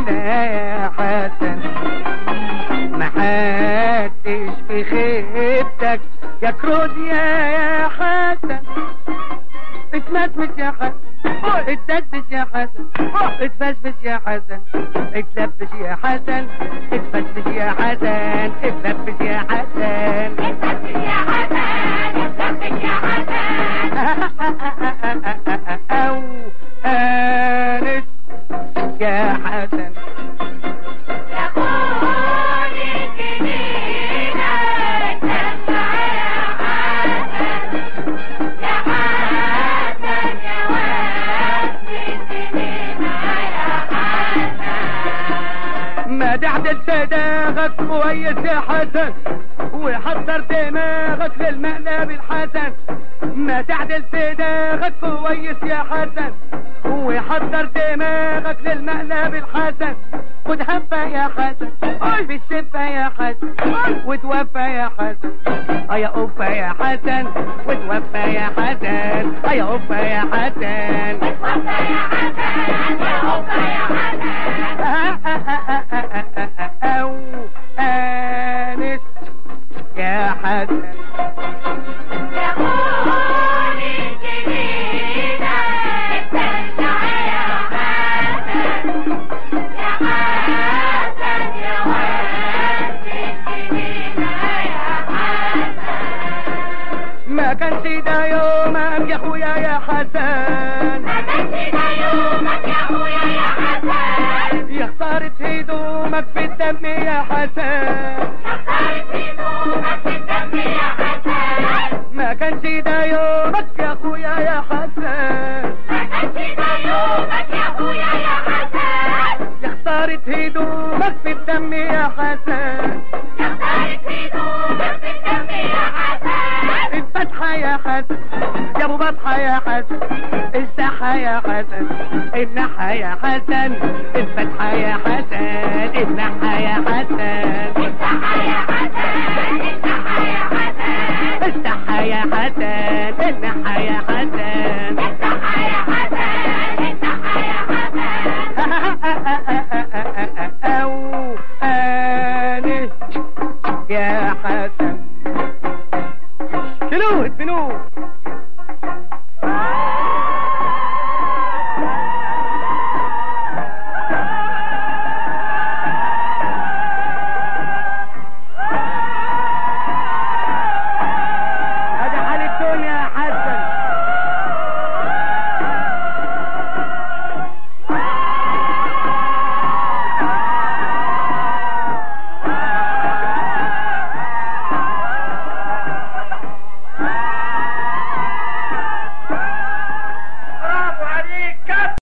جنينة يا حسن محدش في خيبتك يا كروديا يا حسن اتمسمس يا حسن اتدشدش يا حسن اتفشفش يا حسن اتلبش يا حسن اتفشفش يا حسن اتلبش يا حسن او انس يا حسن ما تعدل دماغك كويس يا حسن وحضر دماغك للمقلب الحسن ما تعدل دماغك كويس يا حسن وحضر دماغك للمقلب الحسن خد هفة يا حسن في الشفة يا حسن وتوفى يا حسن يا أوفى يا حسن وتوفى يا حسن يا أوفى يا حسن أو آنس يا حسن ما كانش ده يومك يا اخويا يا حسن يا خسارة هدومك في الدم يا حسن ما كانش ده يومك يا اخويا يا حسن يا خسارة هدومك في الدم يا حسن الفتحة يا حسن يا ابو بطحة يا حسن الساحة يا حسن النحة يا حسن الفتحة يا حسن النحة يا حسن